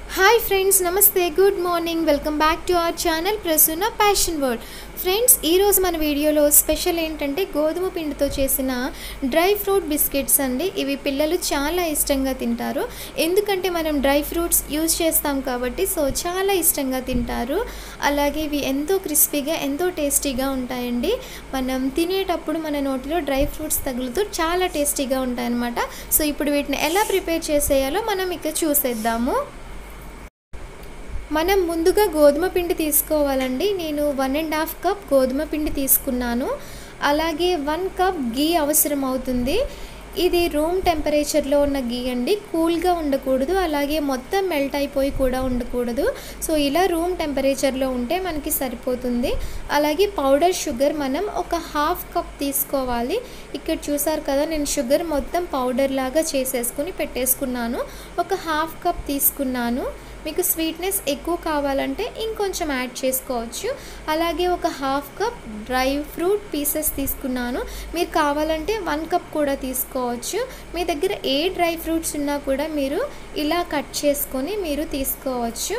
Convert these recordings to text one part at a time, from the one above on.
hi friends నమస్తే good morning welcome back to our channel Prasuna passion world friends ఈరోజు మన వీడియోలో స్పెషల్ ఏంటంటే గోధుమ పిండితో చేసిన డ్రై ఫ్రూట్ బిస్కెట్స్ అండి ఇవి పిల్లలు చాలా ఇష్టంగా తింటారు ఎందుకంటే మనం డ్రై ఫ్రూట్స్ యూజ్ చేస్తాం కాబట్టి సో చాలా ఇష్టంగా తింటారు అలాగే ఇవి ఎంతో క్రిస్పీగా ఎంతో టేస్టీగా ఉంటాయండి మనం తినేటప్పుడు మన నోటిలో డ్రై ఫ్రూట్స్ తగులుతూ చాలా టేస్టీగా ఉంటాయన్నమాట సో ఇప్పుడు వీటిని ఎలా ప్రిపేర్ చేసేయాలో మనం ఇక చూసేద్దాము మనం ముందుగా గోధుమ పిండి తీసుకోవాలండి నేను వన్ అండ్ హాఫ్ కప్ గోధుమ పిండి తీసుకున్నాను అలాగే వన్ కప్ గీ అవసరం అవుతుంది ఇది రూమ్ టెంపరేచర్లో ఉన్న గీ అండి కూల్గా ఉండకూడదు అలాగే మొత్తం మెల్ట్ అయిపోయి కూడా ఉండకూడదు సో ఇలా రూమ్ టెంపరేచర్లో ఉంటే మనకి సరిపోతుంది అలాగే పౌడర్ షుగర్ మనం ఒక హాఫ్ కప్ తీసుకోవాలి ఇక్కడ చూసారు కదా నేను షుగర్ మొత్తం పౌడర్ లాగా చేసేసుకుని పెట్టేసుకున్నాను ఒక హాఫ్ కప్ తీసుకున్నాను మీకు స్వీట్నెస్ ఎక్కువ కావాలంటే ఇంకొంచెం యాడ్ చేసుకోవచ్చు అలాగే ఒక half cup dry fruit pieces తీసుకున్నాను మీరు కావాలంటే వన్ కప్ కూడా తీసుకోవచ్చు మీ దగ్గర ఏ డ్రై ఫ్రూట్స్ ఉన్నా కూడా మీరు ఇలా కట్ చేసుకొని మీరు తీసుకోవచ్చు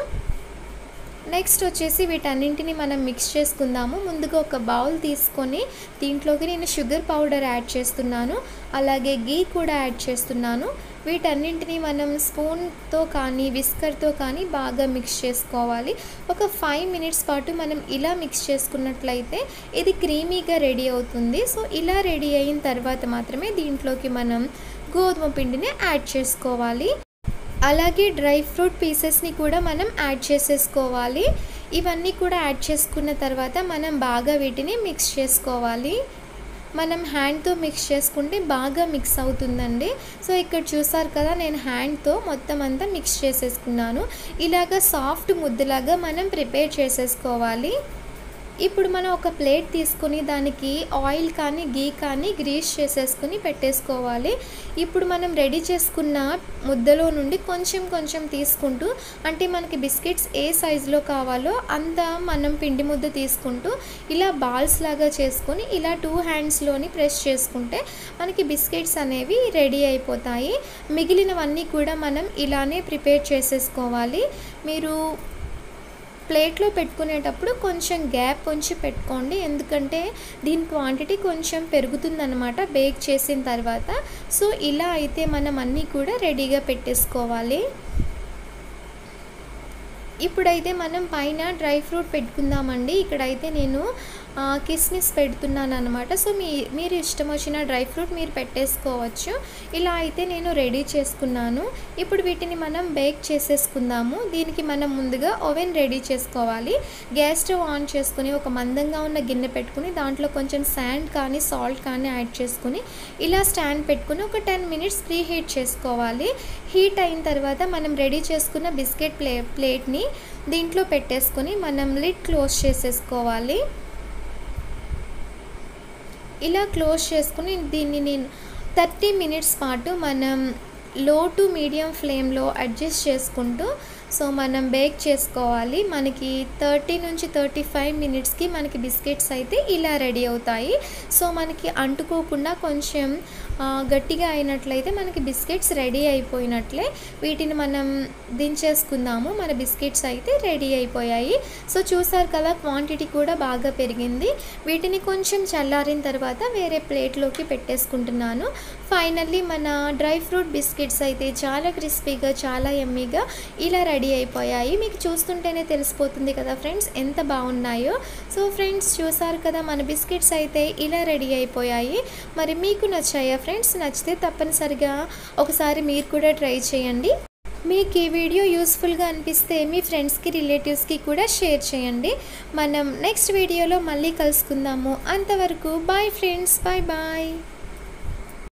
నెక్స్ట్ వచ్చేసి వీటన్నింటిని మనం మిక్స్ చేసుకుందాము ముందుగా ఒక బౌల్ తీసుకొని దీంట్లోకి నేను షుగర్ పౌడర్ యాడ్ చేస్తున్నాను అలాగే గీ కూడా యాడ్ చేస్తున్నాను వీటన్నింటిని మనం స్పూన్తో కానీ విస్కర్తో కానీ బాగా మిక్స్ చేసుకోవాలి ఒక ఫైవ్ మినిట్స్ పాటు మనం ఇలా మిక్స్ చేసుకున్నట్లయితే ఇది క్రీమీగా రెడీ అవుతుంది సో ఇలా రెడీ అయిన తర్వాత మాత్రమే దీంట్లోకి మనం గోధుమ పిండిని యాడ్ చేసుకోవాలి అలాగే డ్రై ఫ్రూట్ పీసెస్ని కూడా మనం యాడ్ చేసేసుకోవాలి ఇవన్నీ కూడా యాడ్ చేసుకున్న తర్వాత మనం బాగా వీటిని మిక్స్ చేసుకోవాలి మనం హ్యాండ్తో మిక్స్ చేసుకుంటే బాగా మిక్స్ అవుతుందండి సో ఇక్కడ చూసారు కదా నేను హ్యాండ్తో మొత్తం అంతా మిక్స్ చేసేసుకున్నాను ఇలాగ సాఫ్ట్ ముద్దలాగా మనం ప్రిపేర్ చేసేసుకోవాలి ఇప్పుడు మనం ఒక ప్లేట్ తీసుకుని దానికి ఆయిల్ కానీ గీ కానీ గ్రీస్ చేసేసుకుని పెట్టేసుకోవాలి ఇప్పుడు మనం రెడీ చేసుకున్న ముద్దలో నుండి కొంచెం కొంచెం తీసుకుంటూ అంటే మనకి బిస్కెట్స్ ఏ సైజులో కావాలో అంత మనం పిండి ముద్ద తీసుకుంటూ ఇలా బాల్స్ లాగా చేసుకొని ఇలా టూ హ్యాండ్స్లోని ప్రెస్ చేసుకుంటే మనకి బిస్కెట్స్ అనేవి రెడీ అయిపోతాయి మిగిలినవన్నీ కూడా మనం ఇలానే ప్రిపేర్ చేసేసుకోవాలి మీరు ప్లేట్లో పెట్టుకునేటప్పుడు కొంచెం గ్యాప్ ఉంచి పెట్టుకోండి ఎందుకంటే దీని క్వాంటిటీ కొంచెం పెరుగుతుందన్నమాట బేక్ చేసిన తర్వాత సో ఇలా అయితే మనం అన్నీ కూడా రెడీగా పెట్టేసుకోవాలి ఇప్పుడైతే మనం పైన డ్రై ఫ్రూట్ పెట్టుకుందామండి ఇక్కడైతే నేను కిస్మిస్ పెడుతున్నాను అనమాట సో మీ మీరు ఇష్టం వచ్చిన డ్రై ఫ్రూట్ మీరు పెట్టేసుకోవచ్చు ఇలా అయితే నేను రెడీ చేసుకున్నాను ఇప్పుడు వీటిని మనం బేక్ చేసేసుకుందాము దీనికి మనం ముందుగా ఓవెన్ రెడీ చేసుకోవాలి గ్యాస్ స్టవ్ ఆన్ చేసుకుని ఒక మందంగా ఉన్న గిన్నె పెట్టుకుని దాంట్లో కొంచెం శాండ్ కానీ సాల్ట్ కానీ యాడ్ చేసుకుని ఇలా స్టాండ్ పెట్టుకుని ఒక టెన్ మినిట్స్ ప్రీ హీట్ చేసుకోవాలి హీట్ అయిన తర్వాత మనం రెడీ చేసుకున్న బిస్కెట్ ప్లే ప్లేట్ని దీంట్లో పెట్టేసుకొని మనం లిడ్ క్లోజ్ చేసేసుకోవాలి ఇలా క్లోజ్ చేసుకుని దీన్ని నేను థర్టీ మినిట్స్ పాటు మనం లో టు మీడియం ఫ్లేమ్లో అడ్జస్ట్ చేసుకుంటూ సో మనం బేక్ చేసుకోవాలి మనకి థర్టీ నుంచి థర్టీ ఫైవ్ మినిట్స్కి మనకి బిస్కెట్స్ అయితే ఇలా రెడీ అవుతాయి సో మనకి అంటుకోకుండా కొంచెం గట్టిగా అయినట్లయితే మనకి బిస్కెట్స్ రెడీ అయిపోయినట్లే వీటిని మనం దించేసుకుందాము మన బిస్కెట్స్ అయితే రెడీ అయిపోయాయి సో చూసారు కదా క్వాంటిటీ కూడా బాగా పెరిగింది వీటిని కొంచెం చల్లారిన తర్వాత వేరే ప్లేట్లోకి పెట్టేసుకుంటున్నాను ఫైనల్లీ మన డ్రై ఫ్రూట్ బిస్కెట్స్ అయితే చాలా క్రిస్పీగా చాలా ఎమ్మీగా ఇలా రెడీ అయిపోయాయి మీకు చూస్తుంటేనే తెలిసిపోతుంది కదా ఫ్రెండ్స్ ఎంత బాగున్నాయో సో ఫ్రెండ్స్ చూసారు కదా మన బిస్కెట్స్ అయితే ఇలా రెడీ అయిపోయాయి మరి మీకు నచ్చాయా ఫ్రెండ్స్ నచ్చితే తప్పనిసరిగా ఒకసారి మీరు కూడా ట్రై చేయండి మీకు ఈ వీడియో యూస్ఫుల్గా అనిపిస్తే మీ ఫ్రెండ్స్కి రిలేటివ్స్కి కూడా షేర్ చేయండి మనం నెక్స్ట్ వీడియోలో మళ్ళీ కలుసుకుందాము అంతవరకు బాయ్ ఫ్రెండ్స్ బాయ్ బాయ్